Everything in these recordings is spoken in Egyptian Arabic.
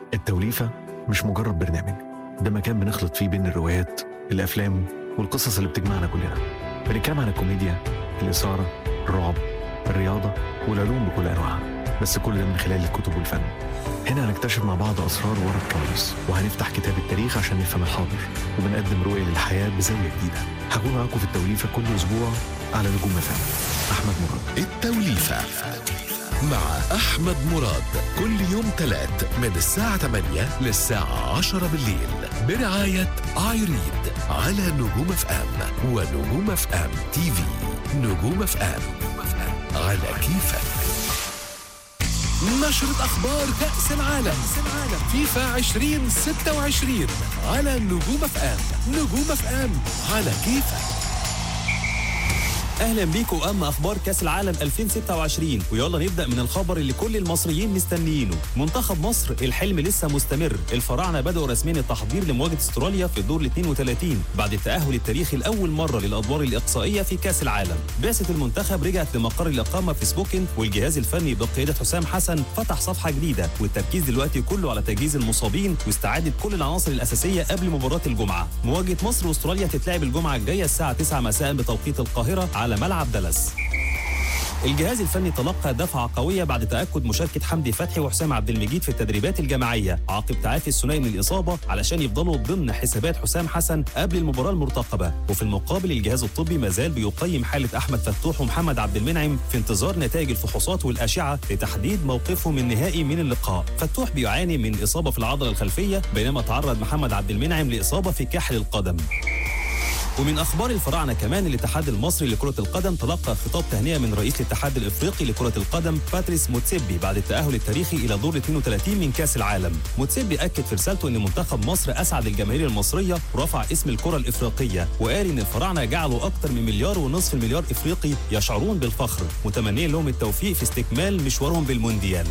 التوليفة مش مجرد برنامج ده مكان بنخلط فيه بين الروايات الأفلام والقصص اللي بتجمعنا كلنا بنتكلم عن الكوميديا الإثارة الرعب الرياضة والعلوم بكل أنواعها بس كل ده من خلال الكتب والفن هنا هنكتشف مع بعض أسرار ورا الكواليس وهنفتح كتاب التاريخ عشان نفهم الحاضر وبنقدم رؤية للحياة بزاوية جديدة هكون معاكم في التوليفة كل أسبوع على نجوم فن أحمد مراد التوليفة مع أحمد مراد كل يوم تلات من الساعة 8 للساعة 10 بالليل برعاية ايريد على نجوم اف ام ونجوم اف ام تي في نجوم اف ام على كيفك نشرة أخبار كأس العالم فيفا 2026 على نجوم اف ام نجوم اف ام على كيفك اهلا بيكم اما اخبار كاس العالم 2026 ويلا نبدا من الخبر اللي كل المصريين مستنيينه منتخب مصر الحلم لسه مستمر الفراعنه بداوا رسميا التحضير لمواجهه استراليا في الدور ال 32 بعد التاهل التاريخي لاول مره للادوار الاقصائيه في كاس العالم بعثه المنتخب رجعت لمقر الاقامه في سبوكن والجهاز الفني بقياده حسام حسن فتح صفحه جديده والتركيز دلوقتي كله على تجهيز المصابين واستعاده كل العناصر الاساسيه قبل مباراه الجمعه مواجهه مصر واستراليا هتتلعب الجمعه الجايه الساعه 9 مساء بتوقيت القاهره على ملعب دالاس الجهاز الفني تلقى دفعة قوية بعد تأكد مشاركة حمدي فتحي وحسام عبد المجيد في التدريبات الجماعية عقب تعافي الثنائي من الإصابة علشان يفضلوا ضمن حسابات حسام حسن قبل المباراة المرتقبة وفي المقابل الجهاز الطبي مازال بيقيم حالة أحمد فتوح ومحمد عبد المنعم في انتظار نتائج الفحوصات والأشعة لتحديد موقفهم النهائي من اللقاء فتوح بيعاني من إصابة في العضلة الخلفية بينما تعرض محمد عبد المنعم لإصابة في كاحل القدم ومن اخبار الفراعنه كمان الاتحاد المصري لكره القدم تلقى خطاب تهنئه من رئيس الاتحاد الافريقي لكره القدم باتريس موتسيبي بعد التاهل التاريخي الى دور 32 من كاس العالم موتسيبي اكد في رسالته ان منتخب مصر اسعد الجماهير المصريه ورفع اسم الكره الافريقيه وقال ان الفراعنه جعلوا اكثر من مليار ونصف المليار افريقي يشعرون بالفخر متمنين لهم التوفيق في استكمال مشوارهم بالمونديال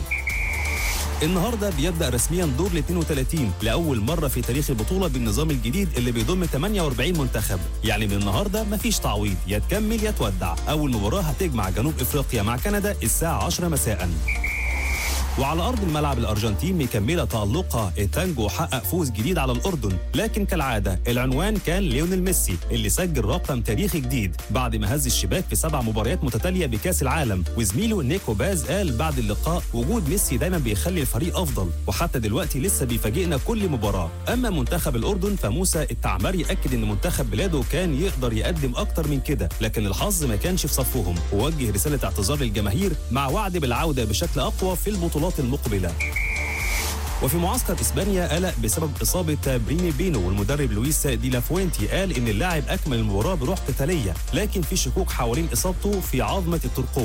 النهارده بيبدا رسميا دور ال 32 لاول مره في تاريخ البطوله بالنظام الجديد اللي بيضم 48 منتخب يعني من النهارده مفيش تعويض يا تكمل يا تودع اول مباراه هتجمع جنوب افريقيا مع كندا الساعه 10 مساء وعلى ارض الملعب الارجنتين مكمله تالقها التانجو حقق فوز جديد على الاردن لكن كالعاده العنوان كان ليونيل ميسي اللي سجل رقم تاريخي جديد بعد ما هز الشباك في سبع مباريات متتاليه بكاس العالم وزميله نيكو باز قال بعد اللقاء وجود ميسي دايما بيخلي الفريق افضل وحتى دلوقتي لسه بيفاجئنا كل مباراه اما منتخب الاردن فموسى التعمري اكد ان منتخب بلاده كان يقدر يقدم اكتر من كده لكن الحظ ما كانش في صفهم ووجه رساله اعتذار للجماهير مع وعد بالعوده بشكل اقوى في البطولات المقبله وفي معسكر اسبانيا قلق بسبب اصابه بريني بينو والمدرب لويس دي لافوينتي قال ان اللاعب اكمل المباراه بروح قتاليه لكن في شكوك حوالين اصابته في عظمه الترقوه